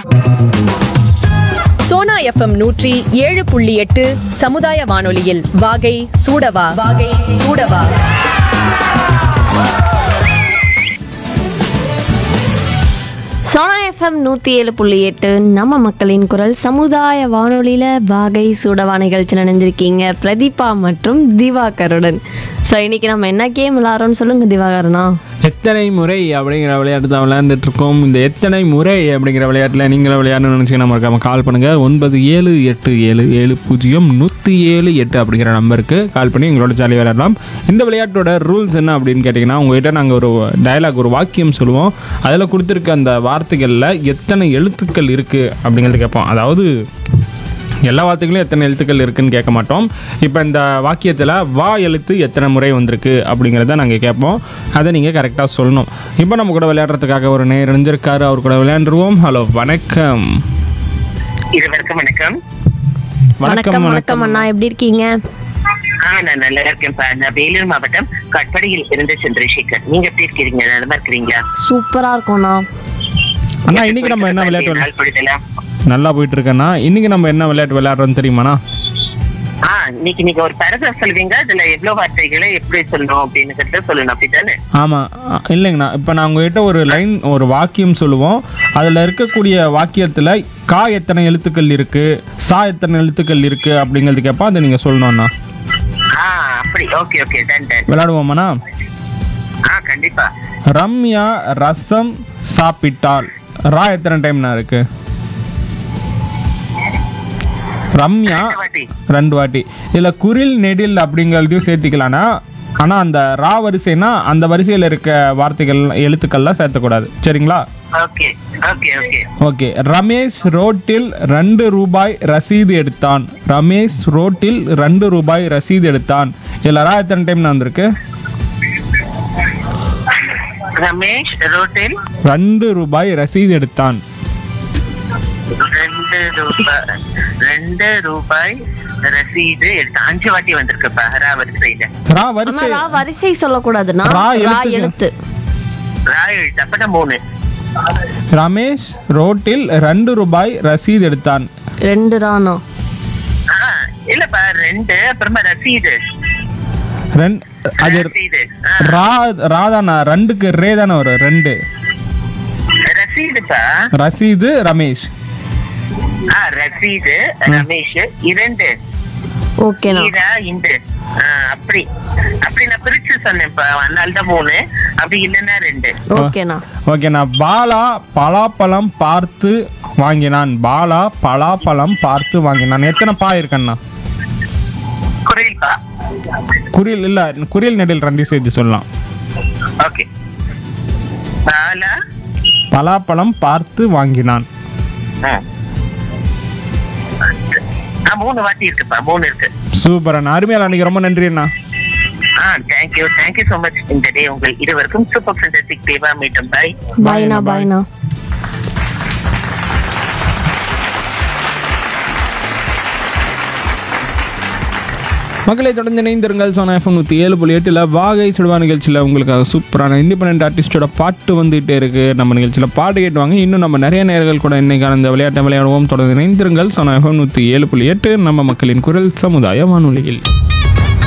Sona FM நூற்றி ஏழு புள்ளி எட்டு சமுதாய வானொலியில் வாகை சூடவா வாகை சூடவா சோனா எஃப்எம் நூற்றி ஏழு புள்ளி எட்டு நம்ம மக்களின் குரல் சமுதாய வானொலியில் வாகை சூடவா நிகழ்ச்சி நினைஞ்சிருக்கீங்க பிரதீபா மற்றும் திவாகருடன் ஸோ இன்னைக்கு நம்ம என்ன கேம் விளாட்றோம்னு சொல்லுங்க திவாகரனா எத்தனை முறை அப்படிங்கிற விளையாட்டு தான் விளையாண்டுட்டு இருக்கோம் இந்த எத்தனை முறை அப்படிங்கிற விளையாட்டில் நீங்களும் விளையாடணும்னு நினச்சிங்கன்னா மறக்காம கால் பண்ணுங்கள் ஒன்பது ஏழு எட்டு ஏழு ஏழு பூஜ்ஜியம் நூற்றி ஏழு எட்டு அப்படிங்கிற நம்பருக்கு கால் பண்ணி எங்களோட ஜாலி விளையாடலாம் இந்த விளையாட்டோட ரூல்ஸ் என்ன அப்படின்னு கேட்டிங்கன்னா உங்ககிட்ட நாங்கள் ஒரு டயலாக் ஒரு வாக்கியம் சொல்லுவோம் அதில் கொடுத்துருக்க அந்த வார்த்தைகளில் எத்தனை எழுத்துக்கள் இருக்குது அப்படிங்கிறது கேட்போம் அதாவது எல்லா வார்த்தைகளும் எத்தனை எழுத்துக்கள் இருக்குன்னு கேட்க மாட்டோம் இப்போ இந்த வாக்கியத்தில் வா எழுத்து எத்தனை முறை வந்திருக்கு அப்படிங்கிறத நாங்கள் கேட்போம் அதை நீங்கள் கரெக்டாக சொல்லணும் இப்போ நம்ம கூட விளையாடுறதுக்காக ஒரு நேர் இணைஞ்சிருக்காரு அவர் கூட விளையாண்டுருவோம் ஹலோ வணக்கம் இருவருக்கும் வணக்கம் வணக்கம் வணக்கம் அண்ணா எப்படி இருக்கீங்க ஆ நான் நல்லா இருக்கேன்ப்பா நான் வேலூர் மாவட்டம் கட்படியில் இருந்து சந்திரசேகர் நீங்க எப்படி இருக்கிறீங்க நல்லா இருக்கிறீங்களா சூப்பராக இருக்கோண்ணா அண்ணா இன்னைக்கு நம்ம என்ன விளையாட்டு விளையா- நாள் பொழுதெல்லாம்? நல்லா போயிட்டு இருக்கேண்ணா இன்னைக்கு நம்ம என்ன விளையாட்டு விளையாடுறோம்னு தெரியுமாண்ணா ஆ இன்னைக்கு நீங்க ஒரு பேராகிராஃப் சொல்லுவீங்க அதுல எவ்வளவு வார்த்தைகளை எப்படி சொல்லணும் அப்படின்னு சொல்லணும் அப்படித்தானே ஆமாம் இல்லைங்கண்ணா இப்போ நான் உங்ககிட்ட ஒரு லைன் ஒரு வாக்கியம் சொல்லுவோம் அதில் இருக்கக்கூடிய வாக்கியத்தில் கா எத்தனை எழுத்துக்கள் இருக்குது சா எத்தனை எழுத்துக்கள் இருக்குது அப்படிங்கிறது கேட்போம் அதை நீங்கள் சொல்லணும்ண்ணா ஆ அப்படி ஓகே ஓகே டன் டன் விளையாடுவோமாண்ணா ஆ கண்டிப்பா ரம்யா ரசம் சாப்பிட்டாள் ரா எத்தனை டைம்ண்ணா இருக்கு ரம்யா ரெண்டு வாட்டி ரெண்டு வாட்டி இதில் குரில் நெடில் அப்படிங்கிறதையும் சேர்த்திக்கலாம்னா ஆனால் அந்த ரா வரிசைனா அந்த வரிசையில் இருக்க வார்த்தைகள் எழுத்துக்கள்லாம் சேர்த்தக்கூடாது சரிங்களா okay okay okay okay Ramesh ரோட்டில் ரெண்டு ரூபாய் ரசீது எடுத்தான் ரமேஷ் ரோட்டில் ரெண்டு ரூபாய் ரசீது எடுத்தான் இதில் ரா எத்தனை டைம் வந்திருக்கு ரமேஷ் ரோட்டில் ரெண்டு ரூபாய் ரசீது எடுத்தான் ரெண்டு ரூபாய் ரெண்டு ரூபாய் ரசீது எடுத்து அஞ்சு வாட்டி வந்திருக்குப்பா ரா வரிசையில ரா அண்ணா வரிசை ரா வரிசை சொல்லக்கூடாதுண்ணா ரா ரா எழுத்துக்கு. எழுத்து ரா எழுத்து அப்பதான் மூணு ரமேஷ் ரோட்டில் ரெண்டு ரூபாய் ரசீது எடுத்தான் ரெண்டு ராண்ணா ஆ, இல்லப்பா ரெண்டு அப்புறமா ரசீது ரெண் அது ரசீது ஆ, ரா ராதானா ரெண்டுக்கு ரே தானே வரும் ரெண்டு ரசீதுப்பா ரசீது ரமேஷ் ஆ ரசீது ரமேஷ் இரண்டு ஓகேண்ணா ஈரா இண்டு ஆ, அப்படி அப்படி நான் பிரிச்சு சொன்னேன்ப்பா அதனால தான் மூணு அப்படி இல்லைன்னா ரெண்டு ஓகேண்ணா ஓகேண்ணா பாலா பலாப்பழம் பார்த்து வாங்கினான் பாலா பலாப்பழம் பார்த்து வாங்கினான் எத்தனை பா இருக்கண்ணா குறையில்ப்பா குறில் இல்லை குறில் நெடில் ரெண்டையும் சேர்த்து சொல்லலாம் ஓகே பாலா பலாப்பழம் பார்த்து வாங்கினான் ஆ. ஆ, மூணு வாட்டி இருக்குப்பா மூணு இருக்கு சூப்பர் அண்ணா அருமையால் அன்னைக்கு ரொம்ப நன்றி அண்ணா ஆ தேங்க்யூ தேங்க்யூ ஸோ மச் இந்த டே உங்கள் இருவருக்கும் சூப்பர் ஃபென்டாஸ்டிக் டேவா மீட்டும் பாய் பாய்ண்ணா பாய்ண்ணா மக்களை தொடர்ந்து இணைந்திருங்கள் சோனா எஃப்எம் நூற்றி ஏழு புள்ளி எட்டில் வாகை சுடுவா நிகழ்ச்சியில் உங்களுக்காக சூப்பரான இண்டிபெண்ட் ஆர்டிஸ்டோட பாட்டு வந்துகிட்டே இருக்குது நம்ம நிகழ்ச்சியில் பாட்டு கேட்டுவாங்க இன்னும் நம்ம நிறைய நேர்கள் கூட இன்னைக்கான இந்த விளையாட்டை விளையாடுவோம் தொடர்ந்து இணைந்திருங்கள் சோனா எஃப்எம் நூற்றி ஏழு புள்ளி எட்டு நம்ம மக்களின் குரல் சமுதாய வானொலியில்